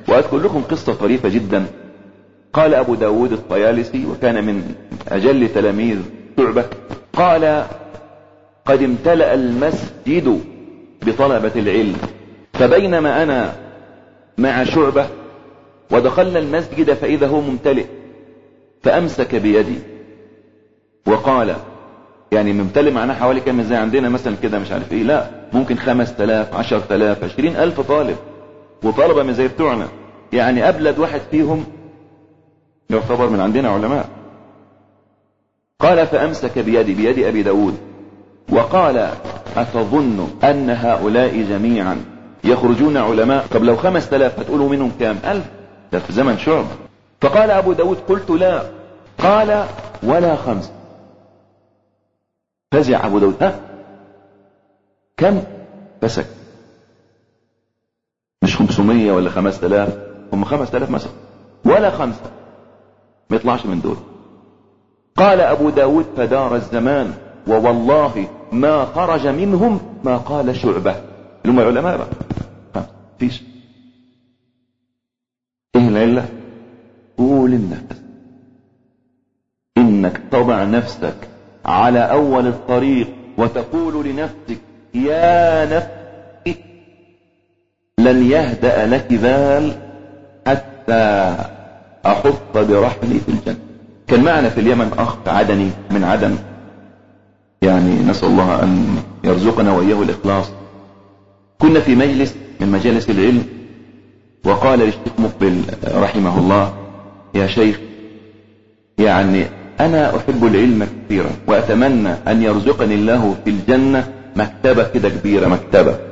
وأذكر لكم قصة طريفة جدا قال أبو داود الطيالسي وكان من أجل تلاميذ شعبة قال قد امتلأ المسجد بطلبة العلم فبينما أنا مع شعبة ودخلنا المسجد فإذا هو ممتلئ فأمسك بيدي وقال يعني ممتلئ معناه حوالي كام زي عندنا مثلا كده مش عارف ايه لا ممكن خمس تلاف عشر تلاف عشرين ألف طالب وطلبة من زي بتوعنا يعني أبلد واحد فيهم يعتبر من عندنا علماء قال فأمسك بيدي بيد أبي داود وقال أتظن أن هؤلاء جميعا يخرجون علماء طب لو خمس تلاف هتقولوا منهم كام ألف ده في زمن شعب فقال أبو داود قلت لا قال ولا خمس فزع أبو داود ها كم فسك مش خمسمية ولا خمس تلاف هم خمس تلاف مثلا ولا خمسة ما يطلعش من دول قال أبو داود فدار الزمان ووالله ما خرج منهم ما قال شعبة اللي هم العلماء بقى فيش ايه العلة قول النفس انك تضع نفسك على اول الطريق وتقول لنفسك يا نفسي لن يهدأ لك بال حتى احط برحلي في الجنة كان معنا في اليمن اخ عدني من عدن يعني نسأل الله ان يرزقنا واياه الاخلاص كنا في مجلس من مجالس العلم وقال للشيخ مقبل رحمه الله يا شيخ يعني انا احب العلم كثيرا واتمنى ان يرزقني الله في الجنة مكتبة كده كبيرة مكتبة